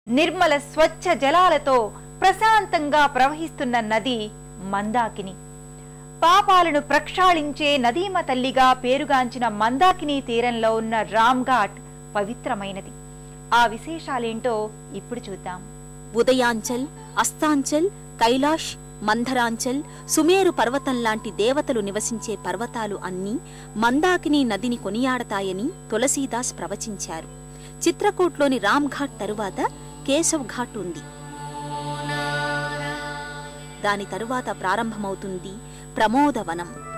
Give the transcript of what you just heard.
నిర్మల స్వచ్ఛ జలాలతో ప్రశాంతంగా ప్రవహిస్తున్న నది మందాకిని పాపాలను ప్రక్షాళించే నదీమ తల్లిగా పేరుగాంచిన మందాకిని తీరంలో ఉన్న రామ్ ఘాట్ పవిత్రమైనది ఆ విశేషాలేంటో ఇప్పుడు చూద్దాం ఉదయాంచల్ అస్తాంచల్ కైలాష్ మంధరాంచల్ సుమేరు పర్వతం లాంటి దేవతలు నివసించే పర్వతాలు అన్నీ మందాకిని నదిని కొనియాడతాయని తులసీదాస్ ప్రవచించారు చిత్రకూట్లోని రామ్ ఘాట్ తరువాత కేశవ్ ఘాట్ ఉంది దాని తరువాత ప్రారంభమవుతుంది ప్రమోదవనం